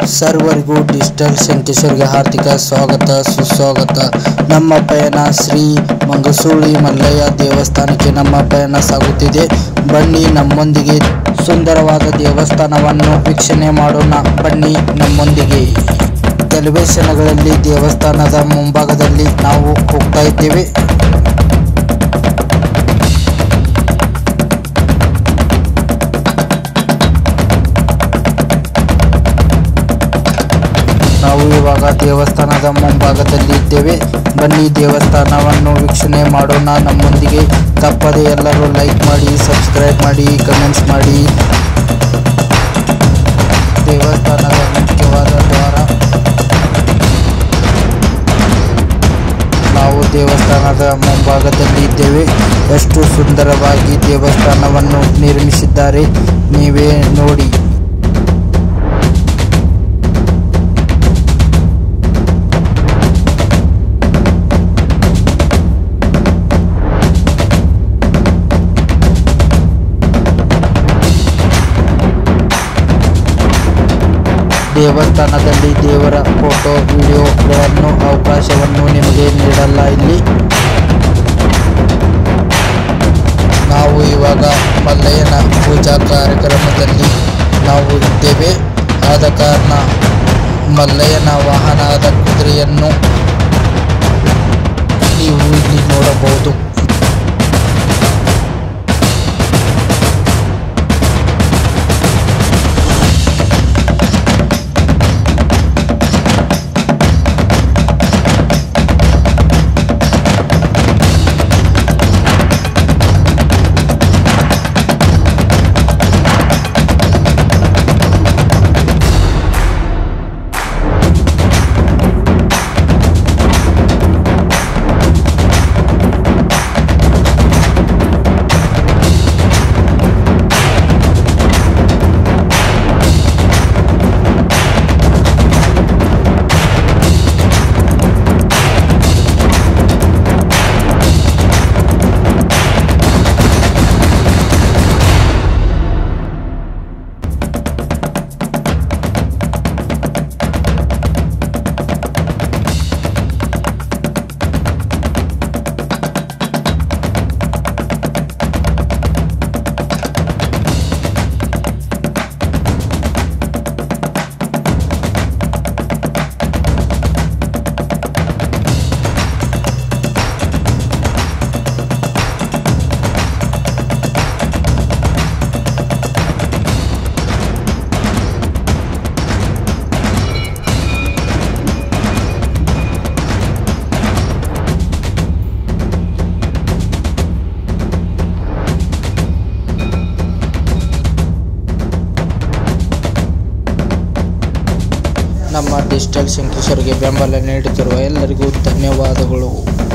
ಸರ್ವರಿಗೂ ಡಿಜಿಟಲ್ ಶಂಕೇಶ್ವರ್ಗೆ ಹಾರ್ದಿಕ ಸ್ವಾಗತ ಸುಸ್ವಾಗತ ನಮ್ಮ ಪಯಣ ಶ್ರೀ ಮಂಗಸೂಳಿ ಮಲ್ಲಯ್ಯ ದೇವಸ್ಥಾನಕ್ಕೆ ನಮ್ಮ ಪಯಣ ಸಾಗುತ್ತಿದೆ ಬನ್ನಿ ನಮ್ಮೊಂದಿಗೆ ಸುಂದರವಾದ ದೇವಸ್ಥಾನವನ್ನು ವೀಕ್ಷಣೆ ಮಾಡೋಣ ಬನ್ನಿ ನಮ್ಮೊಂದಿಗೆ ಟೆಲಿವಿಷನ್ಗಳಲ್ಲಿ ದೇವಸ್ಥಾನದ ಮುಂಭಾಗದಲ್ಲಿ ನಾವು ಹೋಗ್ತಾ ಇದ್ದೇವೆ ನಾವು ಇವಾಗ ದೇವಸ್ಥಾನದ ಮುಂಭಾಗದಲ್ಲಿ ಇದ್ದೇವೆ ಬನ್ನಿ ದೇವಸ್ಥಾನವನ್ನು ವೀಕ್ಷಣೆ ಮಾಡೋಣ ನಮ್ಮೊಂದಿಗೆ ತಪ್ಪದೆ ಎಲ್ಲರೂ ಲೈಕ್ ಮಾಡಿ ಸಬ್ಸ್ಕ್ರೈಬ್ ಮಾಡಿ ಕಮೆಂಟ್ಸ್ ಮಾಡಿ ದೇವಸ್ಥಾನದ ಮುಖ್ಯವಾದ ದ್ವಾರ ನಾವು ದೇವಸ್ಥಾನದ ಮುಂಭಾಗದಲ್ಲಿ ಇದ್ದೇವೆ ಎಷ್ಟು ಸುಂದರವಾಗಿ ದೇವಸ್ಥಾನವನ್ನು ನಿರ್ಮಿಸಿದ್ದಾರೆ ನೀವೇ ನೋಡಿ ದೇವಸ್ಥಾನದಲ್ಲಿ ದೇವರ ಫೋಟೋ ವಿಡಿಯೋಗಳನ್ನು ಅವಕಾಶವನ್ನು ನಿಮಗೆ ನೀಡಲ್ಲ ಇಲ್ಲಿ ನಾವು ಇವಾಗ ಮಲ್ಲಯ್ಯನ ಪೂಜಾ ಕಾರ್ಯಕ್ರಮದಲ್ಲಿ ನಾವು ಇದ್ದೇವೆ ಆದ ಕಾರಣ ಮಲ್ಲಯ್ಯನ ವಾಹನದ ಕುದುರೆಯನ್ನು ನೀವು ಇಲ್ಲಿ ನೋಡಬಹುದು ನಮ್ಮ ಡಿಜಿಟಲ್ ಶಂಕೇಶ್ವರ್ಗೆ ಬೆಂಬಲ ನೀಡುತ್ತಿರುವ ಎಲ್ಲರಿಗೂ ಧನ್ಯವಾದಗಳು